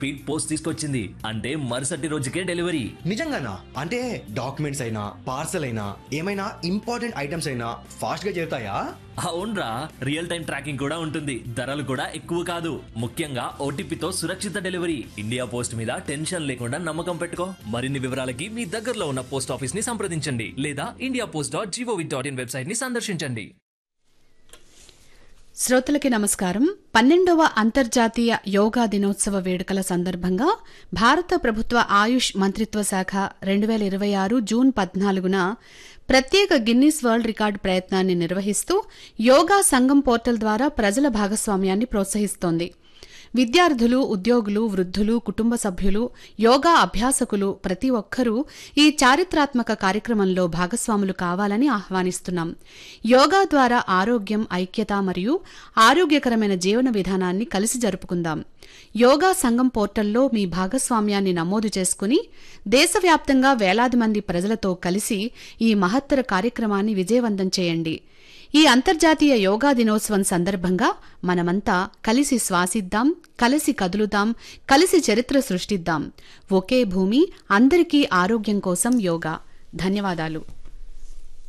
speed post తీసుకొచ్చింది అంటే మరుసటి రోజుకే డెలివరీ నిజంగానా అంటే డాక్యుమెంట్స్ అయినా పార్సల్ అయినా ఏమైనా ఇంపార్టెంట్ ఐటమ్స్ అయినా ఫాస్ట్ గా చేరుతాయా అవునరా రియల్ టైం ట్రాకింగ్ కూడా ఉంటుంది ధరలు కూడా ఎక్కువ కాదు ముఖ్యంగా ఓటీపీతో సురక్షిత డెలివరీ ఇండియా పోస్ట్ మీద టెన్షన్ లేకుండా నమ్మకం పెట్టుకో మరిన్ని వివరాలకి మీ దగ్గరలో ఉన్న పోస్ట్ ఆఫీస్ ని సంప్రదించండి లేదా India post dot GOV dot in website ని సందర్శించండి శ్రోతలకి నమస్కారం పన్నెండవ అంతర్జాతీయ యోగా దినోత్సవ వేడుకల సందర్భంగా భారత ప్రభుత్వ ఆయుష్ మంత్రిత్వ శాఖ రెండు వేల ఇరవై ఆరు జూన్ పద్నాలుగున ప్రత్యేక గిన్నీస్ వరల్డ్ రికార్డు ప్రయత్నాన్ని నిర్వహిస్తూ యోగా సంఘం పోర్టల్ ద్వారా ప్రజల భాగస్వామ్యాన్ని ప్రోత్సహిస్తోంది విద్యార్థులు ఉద్యోగులు వృద్ధులు కుటుంబ సభ్యులు యోగా అభ్యాసకులు ప్రతి ఒక్కరూ ఈ చారిత్రాత్మక కార్యక్రమంలో భాగస్వాములు కావాలని ఆహ్వానిస్తున్నాం యోగా ద్వారా ఆరోగ్యం ఐక్యత మరియు ఆరోగ్యకరమైన జీవన విధానాన్ని కలిసి జరుపుకుందాం యోగా సంఘం పోర్టల్లో మీ భాగస్వామ్యాన్ని నమోదు చేసుకుని దేశవ్యాప్తంగా వేలాది మంది ప్రజలతో కలిసి ఈ మహత్తర కార్యక్రమాన్ని విజయవంతం చేయండి ఈ అంతర్జాతీయ యోగా దినోత్సవం సందర్భంగా మనమంతా కలిసి శ్వాసిద్దాం కలిసి కదులుదాం కలిసి చరిత్ర సృష్టిద్దాం ఒకే భూమి అందరికీ ఆరోగ్యం కోసం యోగా ధన్యవాదాలు